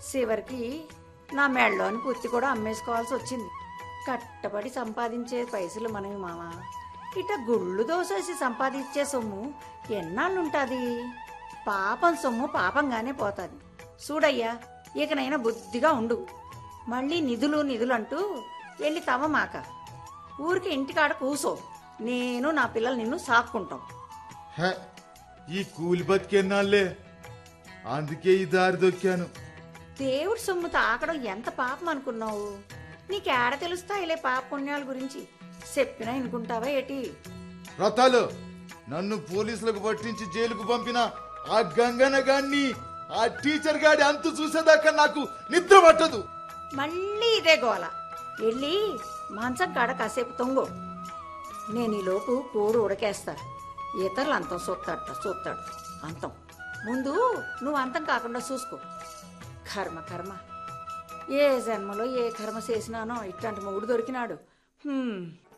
చివరికి నా మెళ్ళలోని పుత్తి కూడా అమ్మేసుకోవాల్సి వచ్చింది కట్టబడి సంపాదించే పైసలు మనవి మామ ఇట గుళ్ళు దోసేసి సంపాదించే సొమ్ము ఎన్నాళ్ళుంటుంది పాపం సొమ్ము పాపంగానే పోతుంది చూడయ్యా ఇకనైనా బుద్ధిగా ఉండు మళ్ళీ నిధులు నిధులు అంటూ వెళ్ళి తవ్వమాక ఊరికి ఇంటికాడ కూసో నేను నా పిల్లలు నిన్ను సాక్కుంటాం హే ఈ కూలి బతికెన్నాళ్ళే అందుకే ఈ దారి దొక్కాను దేవుడి సొమ్ము తాకడం ఎంత పాపం అనుకున్నావు నీకేడ తెలుస్తాయిలే పాప పుణ్యాల గురించి చెప్పినా అనుకుంటావా ఏటి రథాలు నన్ను పోలీసులకు పట్టించి జైలుకు పంపిన ఆ గంగన గాన్ని ఆ టీచర్ గాడి అంతు చూసేదాకా నాకు నిద్ర పట్టదు మళ్ళీ ఇదే గోల వెళ్ళి మంచం కాడ కాసేపు తొంగు నేను ఈలోపు కూర ఉడకేస్తా ఇతరులు అంతం చూస్తాడట చూస్తాడు అంతం ముందు నువ్వు అంతం కాకుండా చూసుకో కర్మ కర్మ ఏ జన్మలో ఏ కర్మ చేసినానో ఇట్లాంటి మొగుడు దొరికినాడు హ్మ్.